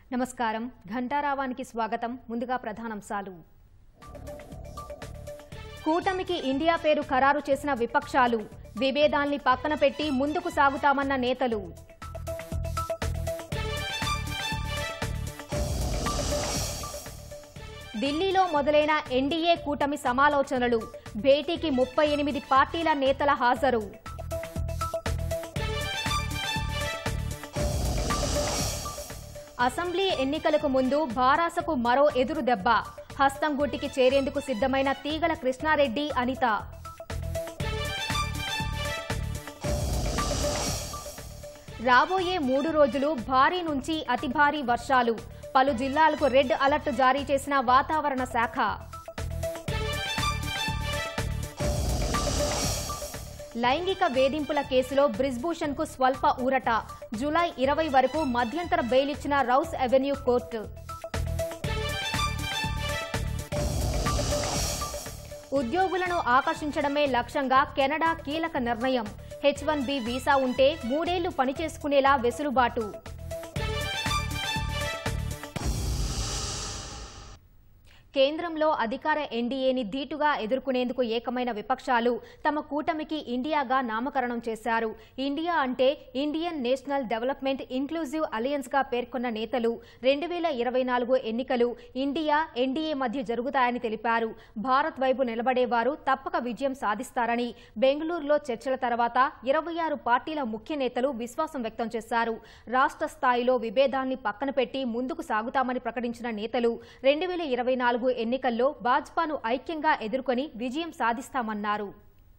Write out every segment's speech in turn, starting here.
నమస్కారం ఘంటారావానికి స్వాగతం ముందుగా ప్రధానాంశాలు కూటమికి ఇండియా పేరు ఖరారు చేసిన విపక్షాలు విభేదాల్ని పక్కన పెట్టి ముందుకు సాగుతామన్న నేతలు ఢిల్లీలో మొదలైన ఎన్డీఏ కూటమి సమాలోచనలు భేటీకి ముప్పై ఎనిమిది పార్టీల నేతల హాజరు అసెంబ్లీ ఎన్నికలకు ముందు భారాసకు మరో ఎదురు దెబ్బ హస్తం గుట్టికి చేరేందుకు సిద్ధమైన తీగల కృష్ణారెడ్డి అనిత రాబోయే మూడు రోజులు భారీ నుంచి అతి భారీ వర్షాలు పలు జిల్లాలకు రెడ్ అలర్ట్ జారీ చేసిన వాతావరణ శాఖ లైంగిక వేధింపుల కేసులో బ్రిజ్భూషణ్ కు స్వల్ప ఊరట జూలై ఇరవై వరకు మధ్యంతర బెయిల్ ఇచ్చిన రౌస్ అవెన్యూ కోర్టు ఉద్యోగులను ఆకర్షించడమే లక్ష్యంగా కెనడా కీలక నిర్ణయం హెచ్ వన్ బి వీసా ఉంటే మూడేళ్లు పనిచేసుకునేలా వెసులుబాటు కేంద్రంలో అధికార ఎన్డీఏని ధీటుగా ఎదుర్కొనేందుకు ఏకమైన విపక్షాలు తమ కూటమికి ఇండియాగా నామకరణం చేశారు ఇండియా అంటే Indian national development inclusive alliance గా పేర్కొన్న నేతలు రెండు వేల ఇరవై నాలుగు ఎన్నికలు ఇండియా ఎన్డీఏ మధ్య జరుగుతాయని తెలిపారు భారత్ వైపు నిలబడేవారు తప్పక విజయం సాధిస్తారని బెంగళూరులో చర్చల తర్వాత ఇరవై ఆరు పార్టీల ముఖ్య నేతలు విశ్వాసం వ్యక్తం చేశారు రాష్ట్ర స్థాయిలో విభేదాల్ని పక్కన పెట్టి ముందుకు సాగుతామని ప్రకటించిన నేతలు రెండు వేల ఇరవై నాలుగు ఎన్నికల్లో భాజపాను ఐక్యంగా ఎదుర్కొని విజయం సాధిస్తామన్నారు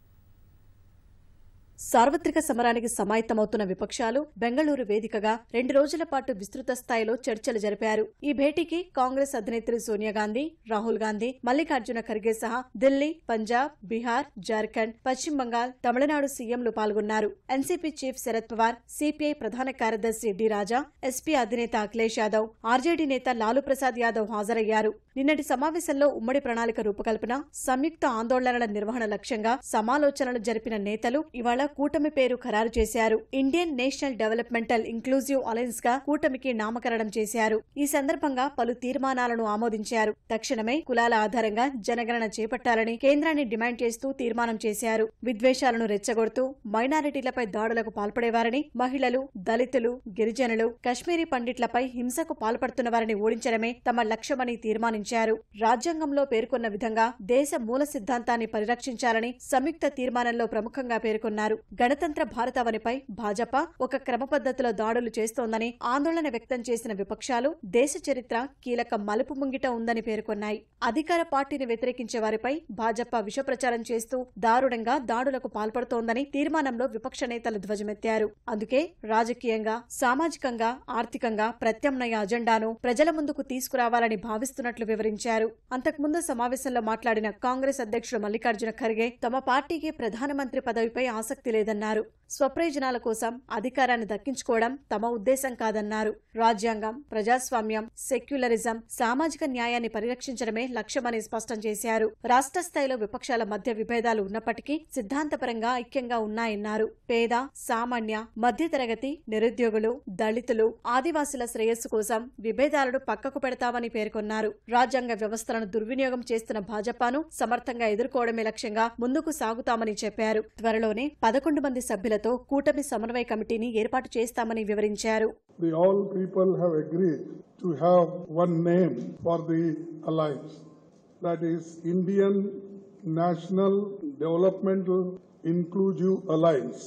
సార్వత్రిక సమరానికి సమాయత్తమవుతున్న విపక్షాలు బెంగళూరు వేదికగా రెండు రోజుల పాటు విస్తృత స్థాయిలో చర్చలు జరిపారు ఈ భేటీకి కాంగ్రెస్ అధినేత్రి సోనియా గాంధీ రాహుల్ గాంధీ మల్లికార్జున ఖర్గే సహా ఢిల్లీ పంజాబ్ బీహార్ జార్ఖండ్ పశ్చిమ బంగాల్ తమిళనాడు సీఎంలు పాల్గొన్నారు NCP chief Sharad Pawar CPI ప్రధాన కార్యదర్శి డి రాజా ఎస్పీ అధినేత అఖిలేష్ యాదవ్ ఆర్జేడీ నేత లాలూ ప్రసాద్ యాదవ్ హాజరయ్యారు నిన్నటి సమావేశంలో ఉమ్మడి ప్రణాళిక రూపకల్పన సంయుక్త ఆందోళనల నిర్వహణ లక్ష్యంగా సమాలోచనలు జరిపిన నేతలు ఇవాళ కూటమి పేరు ఖరారు చేశారు Indian national developmental inclusive alliance గా కూటమికి నామకరణం చేశారు ఈ సందర్భంగా పలు తీర్మానాలను ఆమోదించారు తక్షణమే కులాల ఆధారంగా జనగణన చేపట్టాలని కేంద్రాన్ని డిమాండ్ చేస్తూ తీర్మానం చేశారు విద్వేషాలను రెచ్చగొడుతూ మైనారిటీలపై దాడులకు పాల్పడేవారని మహిళలు దళితులు గిరిజనులు కశ్మీరీ పండిట్లపై హింసకు పాల్పడుతున్న వారిని ఓడించడమే తమ లక్ష్యమని తీర్మానించారు రాజ్యాంగంలో పేర్కొన్న విధంగా దేశ మూల సిద్ధాంతాన్ని పరిరక్షించాలని సంయుక్త తీర్మానంలో ప్రముఖంగా పేర్కొన్నారు గణతంత్ర భారతావనిపై భాజపా ఒక క్రమ పద్ధతిలో దాడులు చేస్తోందని ఆందోళన వ్యక్తం చేసిన విపక్షాలు దేశ చరిత్ర కీలక మలుపు ముంగిట ఉందని పేర్కొన్నాయి అధికార పార్టీని వ్యతిరేకించే వారిపై భాజపా విషప్రచారం చేస్తూ దారుణంగా దాడులకు పాల్పడుతోందని తీర్మానంలో విపక్ష నేతలు ధ్వజమెత్తారు అందుకే రాజకీయంగా సామాజికంగా ఆర్థికంగా ప్రత్యామ్నాయ అజెండాను ప్రజల ముందుకు తీసుకురావాలని భావిస్తున్నట్లు వివరించారు అంతకుముందు సమావేశంలో మాట్లాడిన కాంగ్రెస్ అధ్యక్షుడు మల్లికార్జున ఖర్గే తమ పార్టీకి ప్రధానమంత్రి పదవిపై ఆసక్తి లేదన్నారు స్వప్రయోజనాల కోసం అధికారాన్ని దక్కించుకోవడం తమ ఉద్దేశం కాదన్నారు రాజ్యాంగం ప్రజాస్వామ్యం సెక్యులరిజం సామాజిక న్యాయాన్ని పరిరక్షించడమే లక్ష్యమని స్పష్టం చేశారు రాష్ట్ర స్థాయిలో విపక్షాల మధ్య విభేదాలు ఉన్నప్పటికీ సిద్ధాంతపరంగా ఐక్యంగా ఉన్నాయన్నారు పేద సామాన్య మధ్యతరగతి నిరుద్యోగులు దళితులు ఆదివాసుల శ్రేయస్సు కోసం విభేదాలను పక్కకు పెడతామని పేర్కొన్నారు రాజ్యాంగ వ్యవస్థలను దుర్వినియోగం చేస్తున్న భాజపాను సమర్థంగా ఎదుర్కోవడమే లక్ష్యంగా ముందుకు సాగుతామని చెప్పారు త్వరలోనే పదకొండు మంది సభ్యులతో కూటమి సమన్వయ కమిటీని ఏర్పాటు చేస్తామని వివరించారు The all people have agreed to have one name for the alliance. That is Indian National Developmental Inclusive Alliance.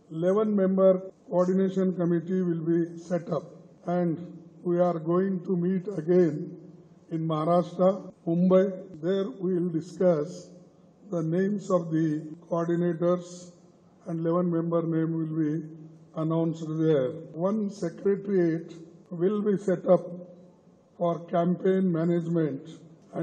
11 member coordination committee will be set up and we are going to meet again in Maharashtra, Mumbai. There we will discuss the names of the coordinators and 11 member name will be announced there. One secretariat will be set up for campaign management and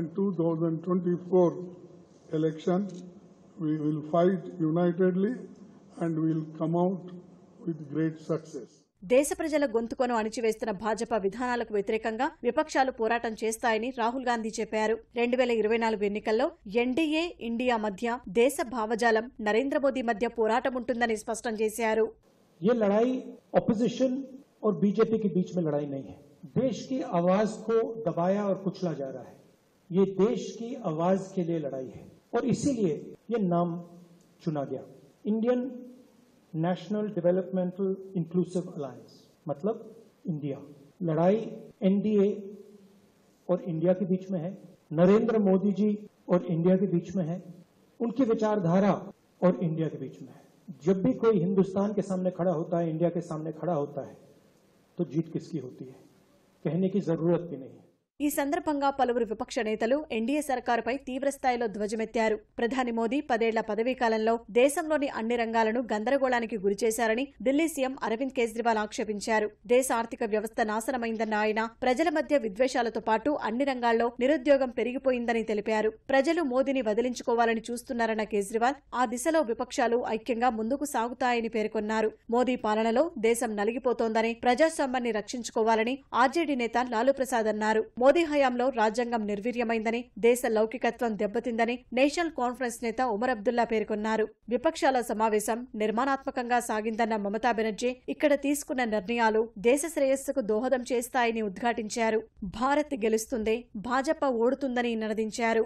2024 election. We will fight unitedly and we will come out with great success. దేశ ప్రజల గొంతుకొను అణిచివేస్తున్న భాజపా విధానాలకు వ్యతిరేకంగా విపక్షాలు పోరాటం చేస్తాయని రాహుల్ గాంధీ చెప్పారు రెండు వేల ఇరవై నాలుగు ఎన్నికల్లో ఎన్డీఏ ఇండియా మధ్య దేశ భావజాలం నరేంద్ర మోదీ మధ్య పోరాటం ఉంటుందని స్పష్టం చేశారు ये लड़ाई ऑपोजिशन और बीजेपी के बीच में लड़ाई नहीं है देश की आवाज को दबाया और कुचला जा रहा है ये देश की आवाज के लिए लड़ाई है और इसीलिए ये नाम चुना गया Indian national developmental inclusive alliance मतलब इंडिया लड़ाई एनडीए और इंडिया के बीच में है नरेंद्र मोदी जी और इंडिया के बीच में है उनकी विचारधारा और इंडिया के बीच में है जब भी कोई हिंदुस्तान के सामने खड़ा होता है इंडिया के सामने खड़ा होता है तो जीत किसकी होती है कहने की जरूरत भी नहीं है ఈ సందర్భంగా పలువురు విపక్ష నేతలు ఎన్డీఏ సర్కారుపై తీవ్రస్థాయిలో ధ్వజమెత్తారు ప్రధాని మోదీ పదేళ్ల పదవీకాలంలో దేశంలోని అన్ని రంగాలను గందరగోళానికి గురిచేశారని ఢిల్లీ సీఎం అరవింద్ కేజ్రీవాల్ ఆక్షేపించారు దేశ ఆర్థిక వ్యవస్థ నాశనమైందన్న ఆయన ప్రజల మధ్య విద్వేషాలతో పాటు అన్ని రంగాల్లో నిరుద్యోగం పెరిగిపోయిందని తెలిపారు ప్రజలు మోదీని వదిలించుకోవాలని చూస్తున్నారన్న కేజ్రీవాల్ ఆ దిశలో విపక్షాలు ఐక్యంగా ముందుకు సాగుతాయని పేర్కొన్నారు మోదీ పాలనలో దేశం నలిగిపోతోందని ప్రజాస్వామ్యాన్ని రక్షించుకోవాలని ఆర్జేడీ నేత లాలూ ప్రసాద్ అన్నారు మోదీ హయాంలో రాజ్యాంగం నిర్వీర్యమైందని దేశ లౌకికత్వం దెబ్బతిందని నేషనల్ కాన్ఫరెన్స్ నేత ఉమర్ అబ్దుల్లా పేర్కొన్నారు విపక్షాల సమావేశం నిర్మాణాత్మకంగా సాగిందన్న మమతా బెనర్జీ ఇక్కడ తీసుకున్న నిర్ణయాలు దేశ శ్రేయస్సుకు దోహదం చేస్తాయని ఉద్ఘాటించారు భారత్ గెలుస్తుంది భాజపా ఓడుతుందని నినదించారు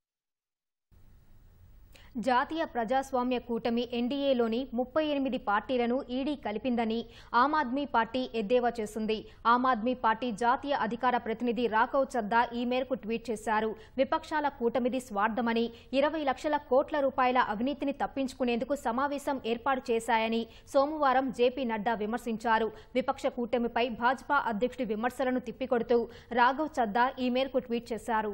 జాతీయ ప్రజాస్వామ్య కూటమి ఎన్డీఏలోని ముప్పై ఎనిమిది పార్టీలను ఈడీ కలిపిందని ఆమ్ ఆద్మీ పార్టీ ఎద్దేవా చేసింది ఆమ్ ఆద్మీ పార్టీ జాతీయ అధికార ప్రతినిధి రాఘవ్ చద్దా ఈ మేరకు ట్వీట్ చేశారు విపక్షాల కూటమిది స్వార్థమని ఇరవై లక్షల కోట్ల రూపాయల అవినీతిని తప్పించుకునేందుకు సమావేశం ఏర్పాటు చేశాయని సోమవారం జేపీ నడ్డా విమర్శించారు విపక్ష కూటమిపై భాజపా అధ్యక్షుడి విమర్శలను తిప్పికొడుతూ రాఘవ్ చద్దా ఈ మేరకు ట్వీట్ చేశారు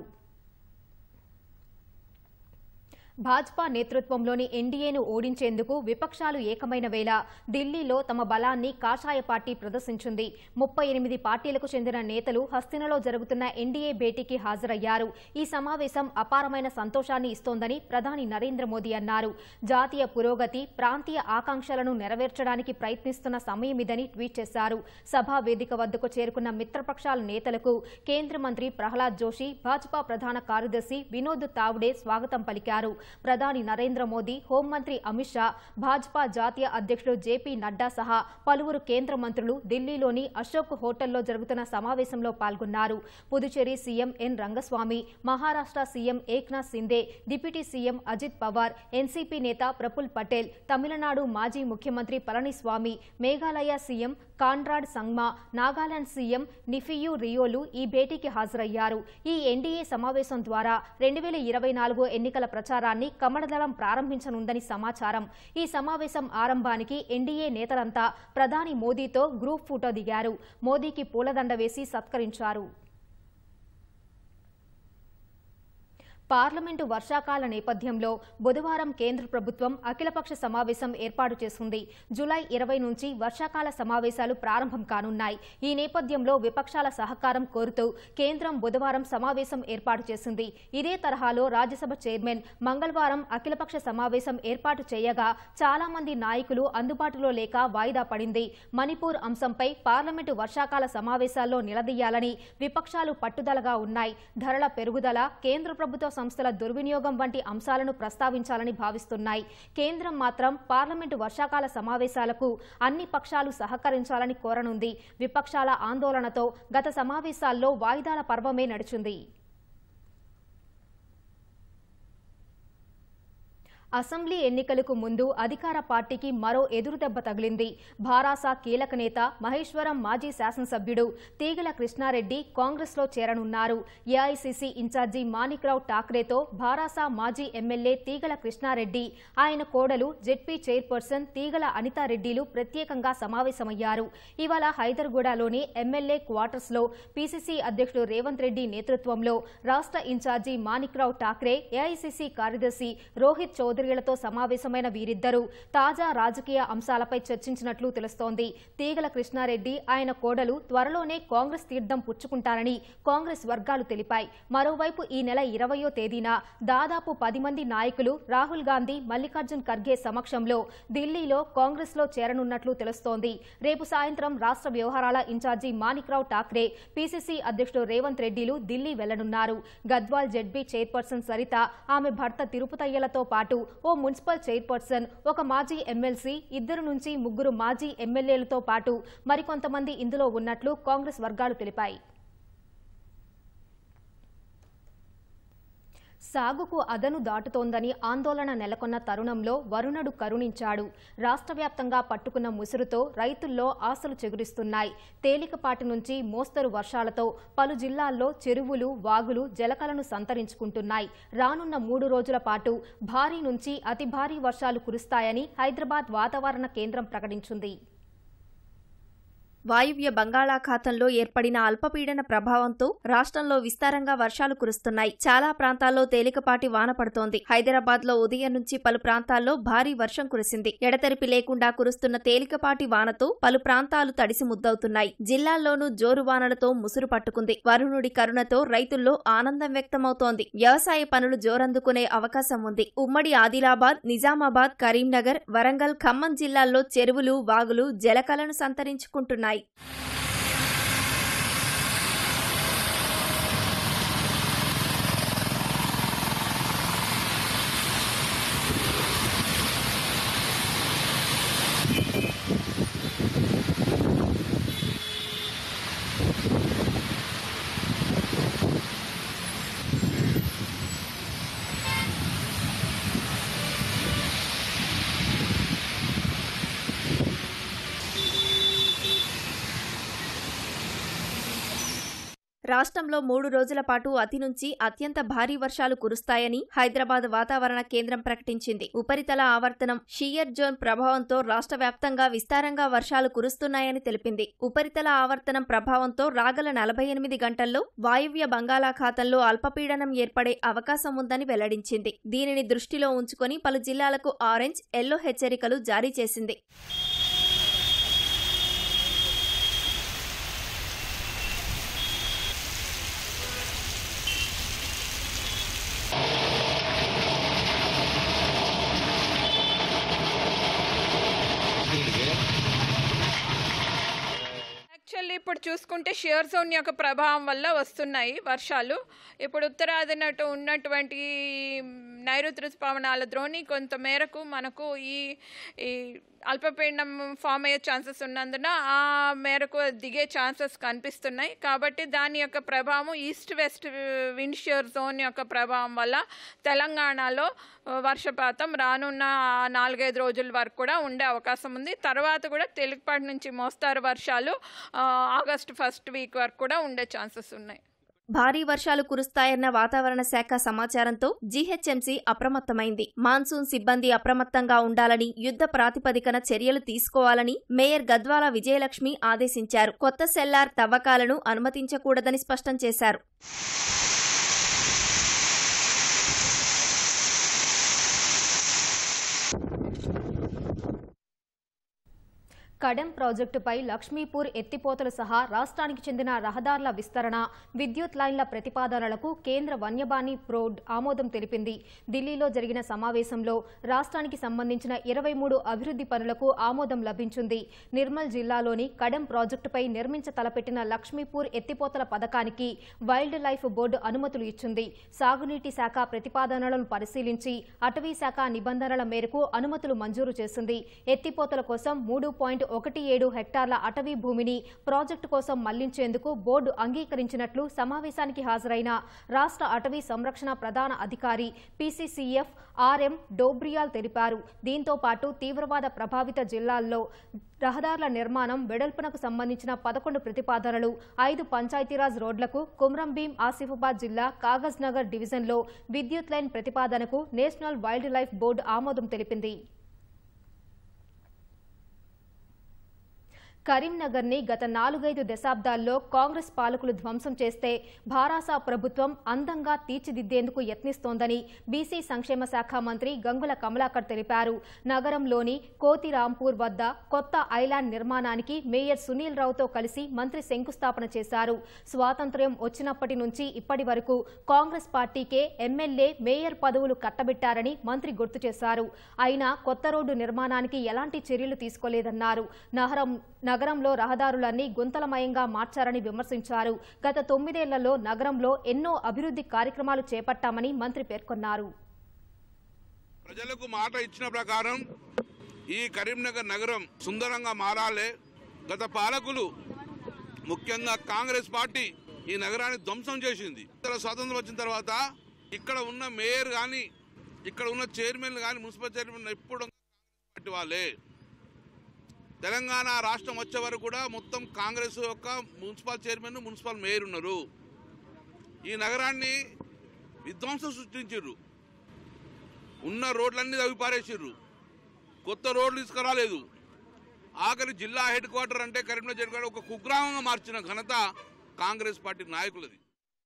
భాజపా నేతృత్వంలోని ఎన్డీఏను ఓడించేందుకు విపక్షాలు ఏకమైన వేళ ఢిల్లీలో తమ బలాన్ని కాషాయ పార్టీ ప్రదర్శించింది ముప్పై ఎనిమిది పార్టీలకు చెందిన నేతలు హస్తినలో జరుగుతున్న ఎన్డీఏ భేటీకి హాజరయ్యారు ఈ సమావేశం అపారమైన సంతోషాన్ని ఇస్తోందని ప్రధాని నరేంద్ర మోదీ అన్నారు జాతీయ పురోగతి ప్రాంతీయ ఆకాంక్షలను నెరవేర్చడానికి ప్రయత్నిస్తున్న సమయం ఇదని ట్వీట్ చేశారు సభా వేదిక వద్దకు చేరుకున్న మిత్రపక్షాల నేతలకు కేంద్ర మంత్రి ప్రహ్లాద్ జోషి భాజపా ప్రధాన కార్యదర్శి వినోద్ తావ్డే స్వాగతం పలికారు ప్రధాని నరేంద్ర మోదీ హోంమంత్రి అమిత్ షా భాజపా జాతీయ అధ్యక్షుడు జేపీ నడ్డా సహా పలువురు కేంద్ర మంత్రులు ఢిల్లీలోని అశోక్ హోటల్లో జరుగుతున్న సమావేశంలో పాల్గొన్నారు Puducherry CM N Rangaswamy Maharashtra CM Eknath సిందే deputy CM Ajit Pawar NCP నేత ప్రఫుల్ పటేల్ తమిళనాడు మాజీ ముఖ్యమంత్రి Palaniswami Meghalaya CM Conrad Sangma Nagaland CM నిఫియు రియోలు ఈ భేటీకి హాజరయ్యారు ఈ ఎన్డీఏ సమావేశం ద్వారా రెండు వేల ఇరవై నాలుగు ఎన్నికల ప్రచారాన్ని కమలదళం ప్రారంభించనుందని సమాచారం ఈ సమావేశం ఆరంభానికి ఎన్డీఏ నేతలంతా ప్రధాని మోదీతో గ్రూప్ ఫోటో దిగారు మోదీకి పూలదండ వేసి సత్కరించారు పార్లమెంటు వర్షాకాల నేపథ్యంలో బుధవారం కేంద్ర ప్రభుత్వం అఖిలపక్ష సమావేశం ఏర్పాటు చేసింది జులై ఇరవై నుంచి వర్షాకాల సమావేశాలు ప్రారంభం కానున్నాయి ఈ నేపథ్యంలో విపక్షాల సహకారం కోరుతూ కేంద్రం బుధవారం సమావేశం ఏర్పాటు చేసింది ఇదే తరహాలో రాజ్యసభ చైర్మన్ మంగళవారం అఖిలపక్ష సమావేశం ఏర్పాటు చేయగా చాలా మంది నాయకులు అందుబాటులో లేక వాయిదా పడింది మణిపూర్ అంశంపై పార్లమెంటు వర్షాకాల సమావేశాల్లో నిలదీయాలని విపక్షాలు పట్టుదలగా ఉన్నాయి ధరల పెరుగుదల కేంద్ర ప్రభుత్వ సంస్థల దుర్వినియోగం వంటి అంశాలను ప్రస్తావించాలని భావిస్తున్నాయి కేంద్రం మాత్రం పార్లమెంటు వర్షాకాల సమావేశాలకు అన్ని పక్షాలు సహకరించాలని కోరనుంది విపక్షాల ఆందోళనతో గత సమావేశాల్లో వాయిదాల పర్వమే నడిచింది అసెంబ్లీ ఎన్నికలకు ముందు అధికార పార్టీకి మరో ఎదురుదెబ్బ తగిలింది భారాసా కీలక నేత మహేశ్వరం మాజీ శాసనసభ్యుడు తీగల కృష్ణారెడ్డి కాంగ్రెస్లో చేరనున్నారు ఏఐసీసీ ఇన్ఛార్జి మాణిక్రావు ఠాక్రేతో భారాసా మాజీ ఎమ్మెల్యే తీగల కృష్ణారెడ్డి ఆయన కోడలు జెడ్పీ చైర్పర్సన్ తీగల అనితారెడ్డిలు ప్రత్యేకంగా సమావేశమయ్యారు ఇవాళ హైదర్గూడలోని ఎమ్మెల్యే క్వార్టర్స్లో పీసీసీ అధ్యక్షుడు రేవంత్ రెడ్డి నేతృత్వంలో రాష్ట్ర ఇన్ఛార్జి మాణిక్రావు ఠాక్రే ఏఐసీసీ కార్యదర్శి రోహిత్ చౌదరిలతో సమావేశమైన వీరిద్దరూ తాజా రాజకీయ అంశాలపై చర్చించినట్లు తెలుస్తోంది తీగల కృష్ణారెడ్డి ఆయన కోడలు త్వరలోనే కాంగ్రెస్ తీర్థం పుచ్చుకుంటారని కాంగ్రెస్ వర్గాలు తెలిపాయి మరోవైపు ఈ నెల ఇరవయో తేదీన దాదాపు పది మంది నాయకులు రాహుల్ గాంధీ మల్లికార్జున్ ఖర్గే సమక్షంలో ఢిల్లీలో కాంగ్రెస్లో చేరనున్నట్లు తెలుస్తోంది రేపు సాయంత్రం రాష్ట్ర వ్యవహారాల ఇన్ఛార్జి మాణిక్రావు ఠాక్రే పీసీసీ అధ్యక్షుడు రేవంత్ రెడ్డిలు ఢిల్లీ వెళ్లనున్నారు గద్వాల్ జెడ్బీ చైర్పర్సన్ సరిత ఆమె భర్త తిరుపతయ్యలతో పాటు ఓ మున్సిపల్ చైర్పర్సన్ ఒక మాజీ ఎమ్మెల్సీ ఇద్దరు నుంచి ముగ్గురు మాజీ ఎమ్మెల్యేలతో పాటు మరికొంతమంది ఇందులో ఉన్నట్లు కాంగ్రెస్ వర్గాలు తెలిపాయి సాగుకు అదను దాటుతోందని ఆందోళన నెలకొన్న తరుణంలో వరుణుడు కరుణించాడు రాష్ట్ర వ్యాప్తంగా పట్టుకున్న ముసురుతో రైతుల్లో ఆశలు చెగురిస్తున్నాయి తేలికపాటి నుంచి మోస్తరు వర్షాలతో పలు జిల్లాల్లో చెరువులు వాగులు జలకలను సంతరించుకుంటున్నాయి రానున్న మూడు రోజుల పాటు భారీ నుంచి అతి భారీ వర్షాలు కురుస్తాయని హైదరాబాద్ వాతావరణ కేంద్రం ప్రకటించింది వాయువ్య బంగాళాఖాతంలో ఏర్పడిన అల్పపీడన ప్రభావంతో రాష్ట్రంలో విస్తారంగా వర్షాలు కురుస్తున్నాయి చాలా ప్రాంతాల్లో తేలికపాటి వాన పడుతోంది హైదరాబాద్ లో ఉదయం నుంచి పలు ప్రాంతాల్లో భారీ వర్షం కురిసింది ఎడతెరిపి లేకుండా కురుస్తున్న తేలికపాటి వానతో పలు ప్రాంతాలు తడిసి ముద్దవుతున్నాయి జిల్లాల్లోనూ జోరు వానలతో ముసురు పట్టుకుంది వరుణుడి కరుణతో రైతుల్లో ఆనందం వ్యక్తమవుతోంది వ్యవసాయ పనులు జోరందుకునే అవకాశం ఉంది ఉమ్మడి ఆదిలాబాద్ నిజామాబాద్ కరీంనగర్ వరంగల్ ఖమ్మం జిల్లాల్లో చెరువులు వాగులు జలకలను సంతరించుకుంటున్నాయి రాష్ట్రంలో మూడు రోజుల పాటు అతి నుంచి అత్యంత భారీ వర్షాలు కురుస్తాయని హైదరాబాద్ వాతావరణ కేంద్రం ప్రకటించింది ఉపరితల ఆవర్తనం షియర్ జోన్ ప్రభావంతో రాష్ట్ర వ్యాప్తంగా విస్తారంగా వర్షాలు కురుస్తున్నాయని తెలిపింది ఉపరితల ఆవర్తనం ప్రభావంతో రాగల నలభై ఎనిమిది గంటల్లో వాయువ్య బంగాళాఖాతంలో అల్పపీడనం ఏర్పడే అవకాశం ఉందని వెల్లడించింది దీనిని దృష్టిలో ఉంచుకొని పలు జిల్లాలకు ఆరెంజ్ ఎల్లో హెచ్చరికలు జారీ చేసింది యాక్చువల్లీ ఇప్పుడు చూసుకుంటే షియర్ జోన్ యొక్క ప్రభావం వల్ల వస్తున్నాయి వర్షాలు ఇప్పుడు ఉత్తరాదినటు ఉన్నటువంటి నైరుతి ఋతుపవనాల ద్రోణి కొంత మేరకు మనకు ఈ ఈ అల్పపీడనం ఫామ్ అయ్యే ఛాన్సెస్ ఉన్నందున ఆ మేరకు దిగే ఛాన్సెస్ కనిపిస్తున్నాయి కాబట్టి దాని యొక్క ప్రభావం east west wind shear zone యొక్క ప్రభావం వల్ల తెలంగాణలో వర్షపాతం రానున్న నాలుగైదు రోజుల వరకు కూడా ఉండే అవకాశం ఉంది తర్వాత కూడా తేలికపాటి నుంచి మోస్తారు వర్షాలు ఆ, ఆగస్టు ఫస్ట్ వీక్ వరకు కూడా ఉండే ఛాన్సెస్ ఉన్నాయి భారీ వర్షాలు కురుస్తాయన్న వాతావరణ శాఖ సమాచారంతో జీహెచ్ఎంసీ అప్రమత్తమైంది మాన్సూన్ సిబ్బంది అప్రమత్తంగా ఉండాలని యుద్ధ ప్రాతిపదికన చర్యలు తీసుకోవాలని మేయర్ గద్వాల విజయలక్ష్మి ఆదేశించారు కొత్త సెల్లార్ తవ్వకాలను అనుమతించకూడదని స్పష్టం చేశారు కడెం ప్రాజెక్టుపై లక్ష్మీపూర్ ఎత్తిపోతలు సహా రాష్ట్రానికి చెందిన రహదారుల విస్తరణ విద్యుత్ లైన్ల ప్రతిపాదనలకు కేంద్ర వన్యబాణి బోర్డు ఆమోదం తెలిపింది ఢిల్లీలో జరిగిన సమావేశంలో రాష్ట్రానికి సంబంధించిన ఇరవై మూడు అభివృద్ధి పనులకు ఆమోదం లభించింది నిర్మల్ జిల్లాలోని కడెం ప్రాజెక్టుపై నిర్మించ తలపెట్టిన లక్ష్మీపూర్ ఎత్తిపోతల పథకానికి వైల్డ్ లైఫ్ బోర్డు అనుమతులు ఇచ్చింది సాగునీటి శాఖ ప్రతిపాదనలను పరిశీలించి అటవీ శాఖ నిబంధనల మేరకు అనుమతులు మంజూరు చేసింది ఎత్తిపోతల కోసం మూడు పాయింట్ ఒకటి ఏడు హెక్టార్ల అటవీ భూమిని ప్రాజెక్టు కోసం మళ్లించేందుకు బోర్డు అంగీకరించినట్లు సమావేశానికి హాజరైన రాష్ట్ర అటవీ సంరక్షణ ప్రధాన అధికారి పీసీసీఎఫ్ ఆర్ఎం డోబ్రియాల్ తెలిపారు దీంతో పాటు తీవ్రవాద ప్రభావిత జిల్లాల్లో రహదారుల నిర్మాణం వెడల్పునకు సంబంధించిన పదకొండు ప్రతిపాదనలు ఐదు పంచాయతీరాజ్ రోడ్లకు కుమ్రంభీం ఆసిఫాబాద్ జిల్లా కాగజ్ నగర్ డివిజన్లో విద్యుత్ లైన్ ప్రతిపాదనకు నేషనల్ వైల్డ్ లైఫ్ బోర్డు ఆమోదం తెలిపింది కరీంనగర్ని గత నాలుగైదు దశాబ్దాల్లో కాంగ్రెస్ పాలకులు ధ్వంసం చేస్తే భారాస ప్రభుత్వం అందంగా తీర్చిదిద్దేందుకు యత్నిస్తోందని బీసీ సంక్షేమ శాఖ మంత్రి గంగుల కమలాకర్ తెలిపారు నగరంలోని కోతిరాంపూర్ వద్ద కొత్త ఐలాండ్ నిర్మాణానికి మేయర్ సునీల్ రావుతో కలిసి మంత్రి శంకుస్థాపన చేశారు స్వాతంత్ర్యం వచ్చినప్పటి నుంచి ఇప్పటి వరకు కాంగ్రెస్ పార్టీకే ఎమ్మెల్యే మేయర్ పదవులు కట్టబెట్టారని మంత్రి గుర్తు చేశారు అయినా కొత్త రోడ్డు నిర్మాణానికి ఎలాంటి చర్యలు తీసుకోలేదన్నారు నగరం నగరంలో రహదారులన్నీ గుంతలమయంగా మార్చారని విమర్శించారు గత తొమ్మిదేళ్లలో నగరంలో ఎన్నో అభివృద్ధి కార్యక్రమాలు చేపట్టామని మంత్రి పేర్కొన్నారు ప్రజలకు మాట ఇచ్చిన ప్రకారం ఈ కరీంనగర్ నగరం సుందరంగా మారాలి గత పాలకులు ముఖ్యంగా కాంగ్రెస్ పార్టీ ఈ నగరాన్ని ధ్వంసం చేసింది ఇతర స్వాతంత్రం వచ్చిన తర్వాత ఇక్కడ ఉన్న మేయర్ కానీ ఇక్కడ ఉన్న చైర్మన్ కానీ మున్సిపల్ చైర్మన్ ఎప్పుడు కాంగ్రెస్ పార్టీ వాళ్ళే తెలంగాణ రాష్ట్రం వచ్చే వరకు కూడా మొత్తం కాంగ్రెస్ యొక్క మున్సిపల్ చైర్మన్ మున్సిపల్ మేయర్ ఉన్నారు ఈ నగరాన్ని విధ్వంసం సృష్టించారు ఉన్న రోడ్లన్నీ తవ్వి పారేసిర్రు కొత్త రోడ్లు తీసుకురాలేదు ఆఖరి జిల్లా హెడ్ క్వార్టర్ అంటే కరీంనగర్ హెడ్ క్వార్టర్ ఒక కుగ్రామంగా మార్చిన ఘనత కాంగ్రెస్ పార్టీ నాయకులది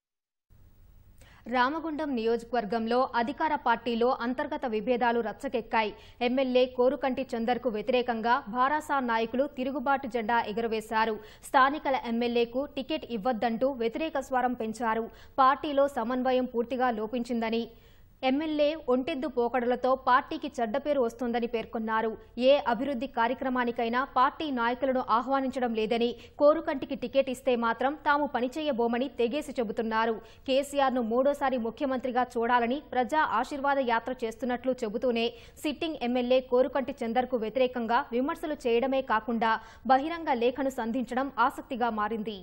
రామగుండం నియోజకవర్గంలో అధికార పార్టీలో అంతర్గత విభేదాలు రచ్చకెక్కాయి ఎమ్మెల్యే కోరుకంటి చందర్కు వ్యతిరేకంగా భారాసా నాయకులు తిరుగుబాటు జెండా ఎగురవేశారు స్థానికల ఎమ్మెల్యేకు టికెట్ ఇవ్వద్దంటూ వ్యతిరేక స్వరం పెంచారు పార్టీలో సమన్వయం పూర్తిగా లోపించిందని ఎమ్మెల్యే ఒంటెద్దు పోకడలతో పార్టీకి చెడ్డ పేరు వస్తోందని పేర్కొన్నారు ఏ అభివృద్ధి కార్యక్రమానికైనా పార్టీ నాయకులను ఆహ్వానించడం లేదని కోరుకంటికి టికెట్ ఇస్తే మాత్రం తాము పనిచేయబోమని తెగేసి చెబుతున్నారు కేసీఆర్ను మూడోసారి ముఖ్యమంత్రిగా చూడాలని ప్రజా ఆశీర్వాద యాత్ర చేస్తున్నట్లు చెబుతూనే సిట్టింగ్ ఎమ్మెల్యే కోరుకంటి చందర్కు వ్యతిరేకంగా విమర్శలు చేయడమే కాకుండా బహిరంగ లేఖను సంధించడం ఆసక్తిగా మారింది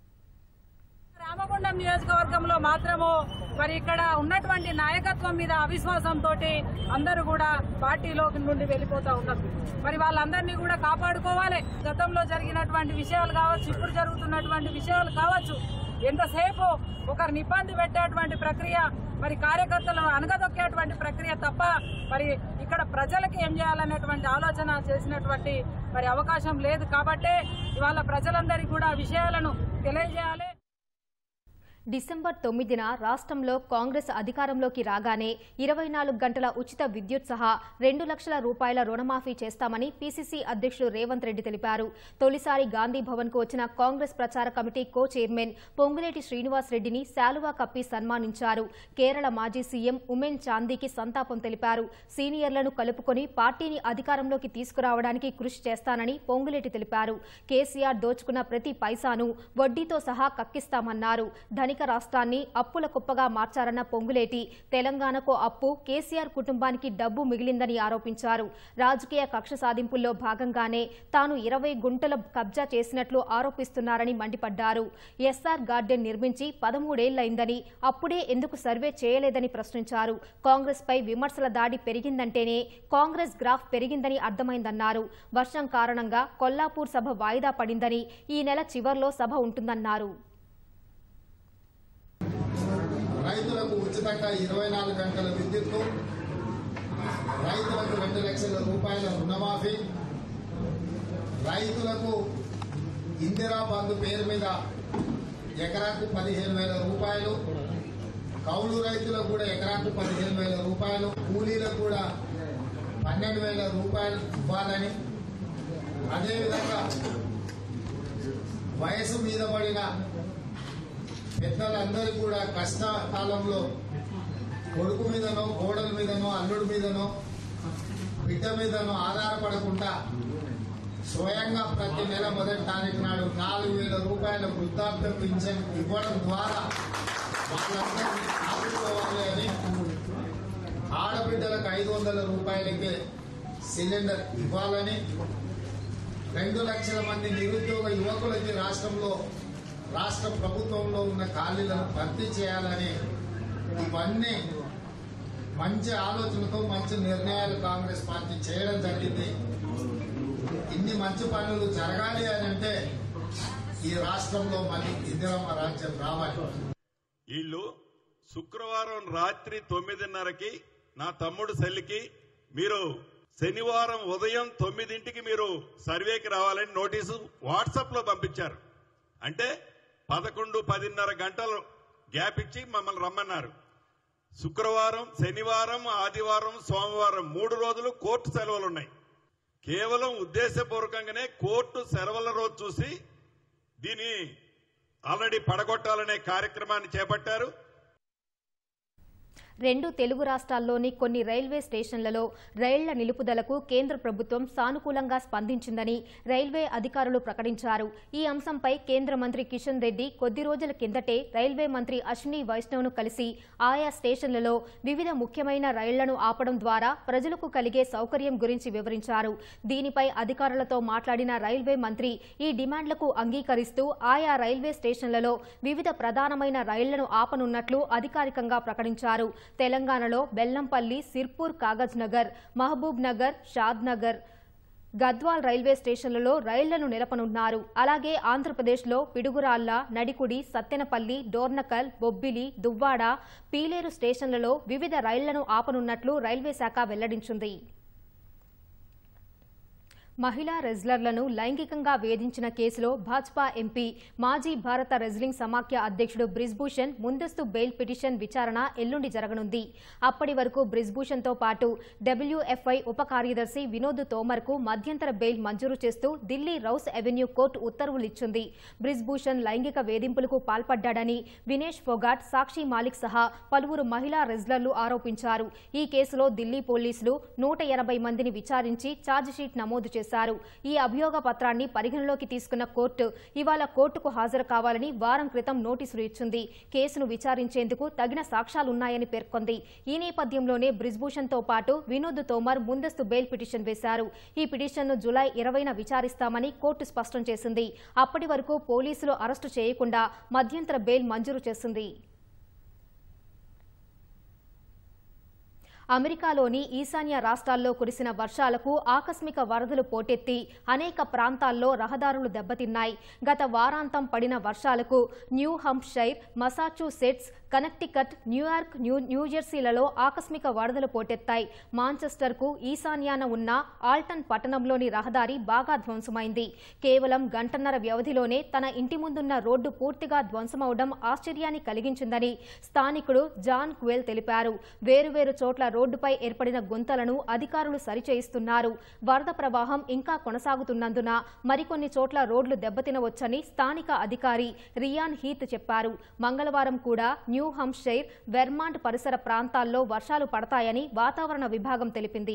రామగుండం నియోజకవర్గంలో మాత్రము మరి ఇక్కడ ఉన్నటువంటి నాయకత్వం మీద అవిశ్వాసంతో అందరూ కూడా పార్టీలో నుండి వెళ్ళిపోతా ఉన్నారు మరి వాళ్ళందరినీ కూడా కాపాడుకోవాలి గతంలో జరిగినటువంటి విషయాలు కావచ్చు ఇప్పుడు జరుగుతున్నటువంటి విషయాలు కావచ్చు ఎంతసేపు ఒకరిని ఇబ్బంది పెట్టేటువంటి ప్రక్రియ మరి కార్యకర్తలను అనగదొక్కేటువంటి ప్రక్రియ తప్ప మరి ఇక్కడ ప్రజలకు ఏం చేయాలనేటువంటి ఆలోచన చేసినటువంటి మరి అవకాశం లేదు కాబట్టే ఇవాళ ప్రజలందరికీ కూడా విషయాలను తెలియజేయాలి డిసెంబర్ తొమ్మిదిన రాష్ట్రంలో కాంగ్రెస్ అధికారంలోకి రాగానే ఇరవై నాలుగు గంటల ఉచిత విద్యుత్ సహా రెండు లక్షల రూపాయల రుణమాఫీ చేస్తామని పీసీసీ అధ్యక్షుడు రేవంత్ రెడ్డి తెలిపారు తొలిసారి గాంధీ భవన్ కు వచ్చిన కాంగ్రెస్ ప్రచార committee co chairman Ponguleti Srinivas రెడ్డిని శాలువా కప్పి సన్మానించారు కేరళ మాజీ సీఎం ఉమెన్ చాందీకి సంతాపం తెలిపారు సీనియర్లను కలుపుకొని పార్టీని అధికారంలోకి తీసుకురావడానికి కృషి చేస్తానని పొంగులేటి తెలిపారు కేసీఆర్ దోచుకున్న ప్రతి పైసాను వడ్డీతో సహా కక్కిస్తామన్నారు ధనిక రాష్ట్రాన్ని అప్పుల కుప్పగా మార్చారన్న పొంగులేటి తెలంగాణకు అప్పు కేసీఆర్ కుటుంబానికి డబ్బు మిగిలిందని ఆరోపించారు రాజకీయ కక్ష సాధింపుల్లో భాగంగానే తాను ఇరవై గుంటల కబ్జా చేసినట్లు ఆరోపిస్తున్నారని మండిపడ్డారు ఎస్ఆర్ గార్డెన్ నిర్మించి పదమూడేళ్లైందని అప్పుడే ఎందుకు సర్వే చేయలేదని ప్రశ్నించారు కాంగ్రెస్ పై విమర్శల దాడి పెరిగిందంటేనే కాంగ్రెస్ గ్రాఫ్ పెరిగిందని అర్థమైందన్నారు వర్షం కారణంగా కొల్లాపూర్ సభ వాయిదా పడిందని ఈ నెల చివర్లో సభ ఉంటుందన్నారు రైతులకు ఉచితంగా ఇరవై నాలుగు గంటల విద్యుత్తు రైతులకు రెండు లక్షల రూపాయల రుణమాఫీ రైతులకు ఇందిరా బంధు పేరు మీద ఎకరాకు పదిహేను వేల రూపాయలు కౌలు రైతులకు కూడా ఎకరాకు పదిహేను వేల రూపాయలు కూలీలకు కూడా పన్నెండు వేల రూపాయలు ఇవ్వాలని అదేవిధంగా వయసు మీద పడిన పెద్దలందరూ కూడా కష్టకాలంలో కొడుకు మీదనో కోడల మీదనో అల్లుడి మీదనో బిడ్డ మీదనో ఆధారపడకుండా స్వయంగా ప్రతి నెల మొదటి తారీఖు నాడు నాలుగు వేల రూపాయల వృద్ధాప్య పింఛన్ ఇవ్వడం ద్వారా వాళ్ళందరినీ ఆదుకోవాలి అని ఆడబిడ్డలకు ఐదు వందల రూపాయలకే సిలిండర్ ఇవ్వాలని రెండు లక్షల మంది నిరుద్యోగ యువకులకి రాష్ట్రంలో రాష్ట్ర ప్రభుత్వంలో ఉన్న ఖాళీలను భర్తీ చేయాలని ఇవన్నీ మంచి ఆలోచనతో మంచి నిర్ణయాలు కాంగ్రెస్ పార్టీ చేయడం జరిగింది ఇన్ని మంచి పనులు జరగాలి అని అంటే ఈ రాష్ట్రంలో మళ్ళీ ఇందిరమ్మ రాజ్యం రావాలి వీళ్ళు శుక్రవారం రాత్రి తొమ్మిదిన్నరకి నా తమ్ముడు సెల్లికి మీరు శనివారం ఉదయం తొమ్మిదింటికి మీరు సర్వేకి రావాలని నోటీసు వాట్సాప్ లో పంపించారు అంటే పదకొండు పదిన్నర గంటలు గ్యాప్ ఇచ్చి మమ్మల్ని రమ్మన్నారు శుక్రవారం శనివారం ఆదివారం సోమవారం మూడు రోజులు కోర్టు సెలవులు ఉన్నాయి కేవలం ఉద్దేశపూర్వకంగానే కోర్టు సెలవుల రోజు చూసి దీన్ని ఆల్రెడీ పడగొట్టాలనే కార్యక్రమాన్ని చేపట్టారు రెండు తెలుగు రాష్ట్రాల్లోని కొన్ని రైల్వే స్టేషన్లలో రైళ్ల నిలుపుదలకు కేంద్ర ప్రభుత్వం సానుకూలంగా స్పందించిందని రైల్వే అధికారులు ప్రకటించారు ఈ అంశంపై కేంద్ర మంత్రి కిషన్ రెడ్డి కొద్ది రోజుల కిందటే రైల్వే మంత్రి అశ్విని వైష్ణవ్ను కలిసి ఆయా స్టేషన్లలో వివిధ ముఖ్యమైన రైళ్లను ఆపడం ద్వారా ప్రజలకు కలిగే సౌకర్యం గురించి వివరించారు దీనిపై అధికారులతో మాట్లాడిన రైల్వే మంత్రి ఈ డిమాండ్లకు అంగీకరిస్తూ ఆయా రైల్వే స్టేషన్లలో వివిధ ప్రధానమైన రైళ్లను ఆపనున్నట్లు అధికారికంగా ప్రకటించారు తెలంగాణలో బెల్లంపల్లి సిర్పూర్ కాగజ్ నగర్ మహబూబ్ నగర్ షాద్ నగర్ గద్వాల్ రైల్వే స్టేషన్లలో రైళ్లను నిలపనున్నారు అలాగే ఆంధ్రప్రదేశ్లో పిడుగురాళ్ల నడికుడి సత్తెనపల్లి డోర్నకల్ బొబ్బిలి దువ్వాడ పీలేరు స్టేషన్లలో వివిధ రైళ్లను ఆపనున్నట్లు రైల్వే శాఖ వెల్లడించింది మహిళా రెజ్లర్లను లైంగికంగా వేధించిన కేసులో భాజపా ఎంపీ మాజీ భారత రెజ్లింగ్ సమాఖ్య అధ్యక్షుడు బ్రిజ్భూషణ్ ముందస్తు బెయిల్ పిటిషన్ విచారణ ఎల్లుండి జరగనుంది అప్పటి వరకు బ్రిజ్భూషణ్తో పాటు డబ్ల్యూఎఫ్ఐ ఉప కార్యదర్శి వినోద్ తోమర్కు మధ్యంతర బెయిల్ మంజూరు చేస్తూ Delhi rows avenue court ఉత్తర్వులిచ్చింది Brij Bhushan లైంగిక వేధింపులకు పాల్పడ్డాడని వినేష్ ఫోగాట్ సాక్షి మాలిక్ సహా పలువురు మహిళా రెజ్లర్లు ఆరోపించారు ఈ కేసులో ఢిల్లీ పోలీసులు నూట ఎనభై మందిని విచారించి ఛార్జిషీట్ నమోదు చేశారు ఈ అభియోగ పత్రాన్ని పరిగణలోకి తీసుకున్న కోర్టు ఇవాళ కోర్టుకు హాజరు కావాలని వారం క్రితం నోటీసులు ఇచ్చింది కేసును విచారించేందుకు తగిన సాక్ష్యాలున్నాయని పేర్కొంది ఈ నేపథ్యంలోనే బ్రిజ్భూషణ్తో పాటు వినోద్ తోమర్ ముందస్తు బెయిల్ పిటిషన్ వేశారు ఈ పిటిషన్ను జులై ఇరవైన విచారిస్తామని కోర్టు స్పష్టం చేసింది అప్పటి వరకు పోలీసులు అరెస్టు చేయకుండా మధ్యంతర బెయిల్ మంజూరు చేసింది అమెరికాలోని ఈశాన్య రాష్ట్రాల్లో కురిసిన వర్షాలకు ఆకస్మిక వరదలు పోటెత్తి అనేక ప్రాంతాల్లో రహదారులు దెబ్బతిన్నాయి గత వారాంతం పడిన వర్షాలకు New Hampshire Massachusetts Connecticut New York New న్యూజెర్సీలలో ఆకస్మిక వరదలు పోటెత్తాయి మాంచెస్టర్కు ఈశాన్యాన ఉన్న ఆల్టన్ పట్టణంలోని రహదారి బాగా ధ్వంసమైంది కేవలం గంటన్నర వ్యవధిలోనే తన ఇంటి ముందున్న రోడ్డు పూర్తిగా ధ్వంసమవడం ఆశ్చర్యాన్ని కలిగించిందని స్థానికుడు జాన్ క్వెల్ తెలిపారు వేరువేరు చోట్ల రోడ్డుపై ఏర్పడిన గుంతలను అధికారులు సరిచేయిస్తున్నారు వరద ప్రవాహం ఇంకా కొనసాగుతున్నందున మరికొన్ని చోట్ల రోడ్లు దెబ్బతినవచ్చని స్థానిక అధికారి రియాన్ హీత్ చెప్పారు మంగళవారం కూడా న్యూ హంప్షైర్ వెర్మాంట్ పరిసర ప్రాంతాల్లో వర్షాలు పడతాయని వాతావరణ విభాగం తెలిపింది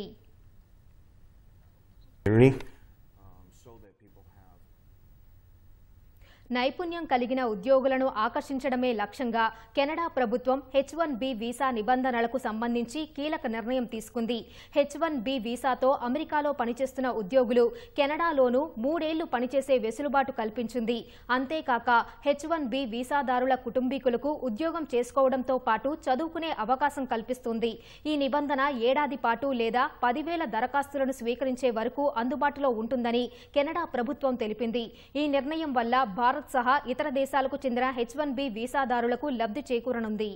నైపుణ్యం కలిగిన ఉద్యోగులను ఆకర్షించడమే లక్ష్యంగా కెనడా ప్రభుత్వం హెచ్ వన్ బి వీసా నిబంధనలకు సంబంధించి కీలక నిర్ణయం తీసుకుంది హెచ్ వన్ బి వీసాతో అమెరికాలో పనిచేస్తున్న ఉద్యోగులు కెనడాలోనూ మూడేళ్లు పనిచేసే వెసులుబాటు కల్పించింది అంతేకాక హెచ్ వన్ బి వీసాదారుల కుటుంబీకులకు ఉద్యోగం చేసుకోవడంతో పాటు చదువుకునే అవకాశం కల్పిస్తుంది ఈ నిబంధన ఏడాది పాటు లేదా పదివేల దరఖాస్తులను స్వీకరించే వరకు అందుబాటులో ఉంటుందని కెనడా ప్రభుత్వం తెలిపింది ఈ నిర్ణయం వల్ల భారత్ సహా ఇతర దేశాలకు చెందిన హెచ్ వన్ బి వీసాదారులకు లబ్ధి చేకూరనుంది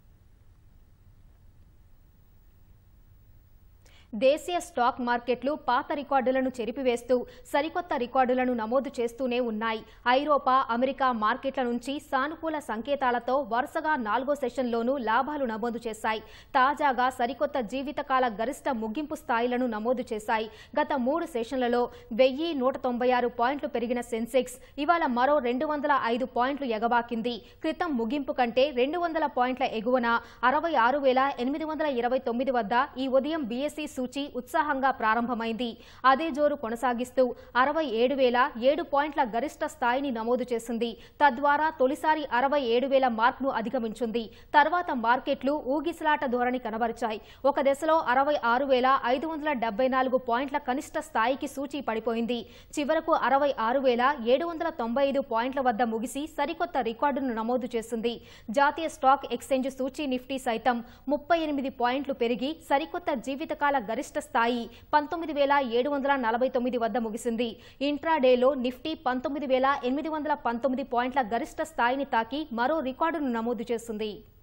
దేశీయ స్టాక్ మార్కెట్లు పాత రికార్డులను చెరిపివేస్తూ సరికొత్త రికార్డులను నమోదు చేస్తూనే ఉన్నాయి ఐరోపా అమెరికా మార్కెట్ల నుంచి సానుకూల సంకేతాలతో వరుసగా నాలుగో సెషన్లోనూ లాభాలు నమోదు చేశాయి తాజాగా సరికొత్త జీవితకాల గరిష్ట ముగింపు స్థాయిలను నమోదు చేశాయి గత మూడు సెషన్లలో వెయ్యి నూట తొంభై ఆరు పాయింట్లు పెరిగిన సెన్సెక్స్ ఇవాళ మరో రెండు వందల ఐదు పాయింట్లు ఎగబాకింది క్రితం ముగింపు కంటే రెండు వందల పాయింట్ల ఎగువన అరవై ఆరు వేల ఎనిమిది వందల ఇరవై తొమ్మిది వద్ద ఈ ఉదయం బీఎస్సీ సూచి ఉత్సాహంగా ప్రారంభమైంది అదే జోరు కొనసాగిస్తూ అరవై ఏడు వేల ఏడు పాయింట్ల గరిష్ట స్థాయిని నమోదు చేసింది తద్వారా తొలిసారి అరవై ఏడు వేల మార్క్ను అధిగమించింది తర్వాత మార్కెట్లు ఊగిసలాట ధోరణి కనబరిచాయి ఒక దశలో అరవై ఆరు వేల ఐదు వందల డెబ్బై నాలుగు పాయింట్ల కనిష్ట స్థాయికి సూచి పడిపోయింది చివరకు అరవై ఆరు వేల ఏడు వందల తొంభై ఐదు పాయింట్ల వద్ద ముగిసి సరికొత్త రికార్డును నమోదు చేసింది జాతీయ స్టాక్ ఎక్స్చేంజ్ సూచీ నిఫ్టీ సైతం ముప్పై ఎనిమిది పాయింట్లు పెరిగి సరికొత్త జీవితకాల గరిష్ట స్థాయి పంతొమ్మిది వేల ఏడు వందల నలభై తొమ్మిది వద్ద ముగిసింది ఇంట్రాడేలో నిఫ్టీ పంతొమ్మిది వేల ఎనిమిది వందల పంతొమ్మిది పాయింట్ల గరిష్ట స్థాయిని తాకి మరో రికార్డును నమోదు చేసింది